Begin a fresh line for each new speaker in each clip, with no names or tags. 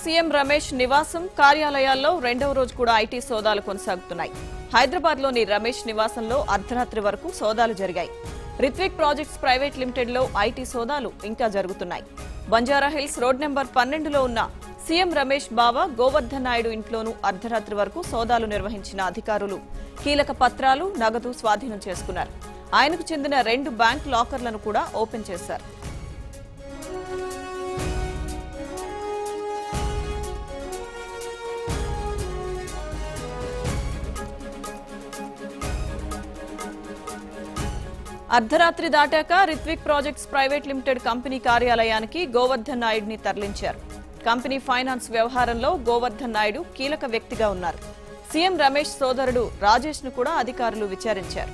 CM Ramesh నివాసం కార్యాలయాల్లో రెండవ రోజు కూడా ఐటీ సోదాలు కొనసాగుతున్నాయి హైదరాబాద్ లోని రమేష్ నివాసంలో అర్ధరాత్రి వరకు సోదాలు జరిగాయి రిత్విక్ ప్రాజెక్ట్స్ ప్రైవేట్ లిమిటెడ్ లో ఐటీ సోదాలు ఇంకా జరుగుతున్నాయి బంజారా హిల్స్ రోడ్ నెంబర్ పన్నెండులో ఉన్న సీఎం రమేష్ బావ గోవర్ధన్ నాయుడు ఇంట్లోనూ అర్ధరాత్రి వరకు సోదాలు నిర్వహించిన అధికారులు కీలక పత్రాలు నగదు స్వాధీనం చేసుకున్నారు ఆయనకు చెందిన రెండు బ్యాంక్ లాకర్లను కూడా ఓపెన్ చేశారు అర్ధరాత్రి దాటాక Rithvik Projects Private Limited company కార్యాలయానికి గోవర్ధన్ నాయుడిని తరలించారు కంపెనీ ఫైనాన్స్ వ్యవహారంలో గోవర్ధన్ నాయుడు కీలక వ్యక్తిగా ఉన్నారు సీఎం రమేష్ సోదరుడు రాజేష్ ను కూడా అధికారులు విచారించారు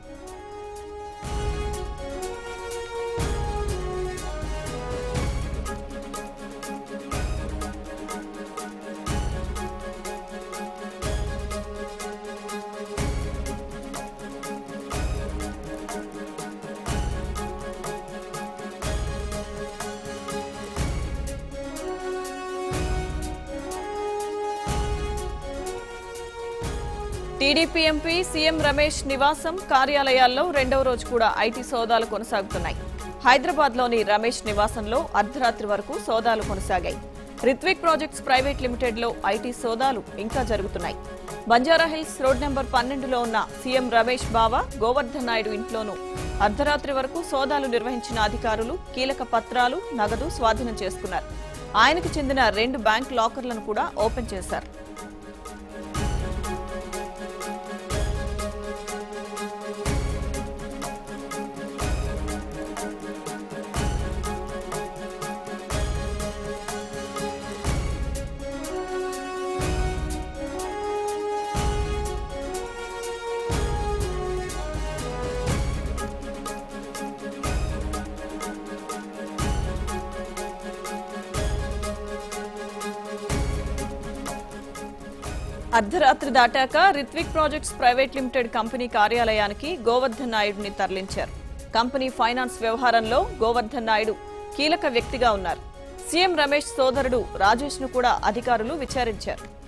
టీడీపీ ఎంపీ సీఎం రమేష్ నివాసం కార్యాలయాల్లో రెండవ రోజు కూడా ఐటీ సోదాలు కొనసాగుతున్నాయి హైదరాబాద్ లోని రమేష్ నివాసంలో అర్ధరాత్రి వరకు సోదాలు కొనసాగాయి రిత్విక్ ప్రాజెక్ట్స్ ప్రైవేట్ లిమిటెడ్ లో ఐటీ సోదాలు ఇంకా జరుగుతున్నాయి బంజారా హిల్స్ రోడ్ నెంబర్ పన్నెండులో ఉన్న సీఎం రమేష్ బావ గోవర్ధన్ నాయుడు ఇంట్లోనూ అర్ధరాత్రి వరకు సోదాలు నిర్వహించిన అధికారులు కీలక పత్రాలు నగదు స్వాధీనం చేసుకున్నారు ఆయనకు చెందిన రెండు బ్యాంక్ లాకర్లను కూడా ఓపెన్ చేశారు అర్ధరాత్రి దాటాక Rithvik Projects Private Limited company కార్యాలయానికి గోవర్ధన్ నాయుడిని తరలించారు కంపెనీ ఫైనాన్స్ వ్యవహారంలో గోవర్ధన్ నాయుడు కీలక వ్యక్తిగా ఉన్నారు సీఎం రమేష్ సోదరుడు రాజేష్ ను కూడా అధికారులు విచారించారు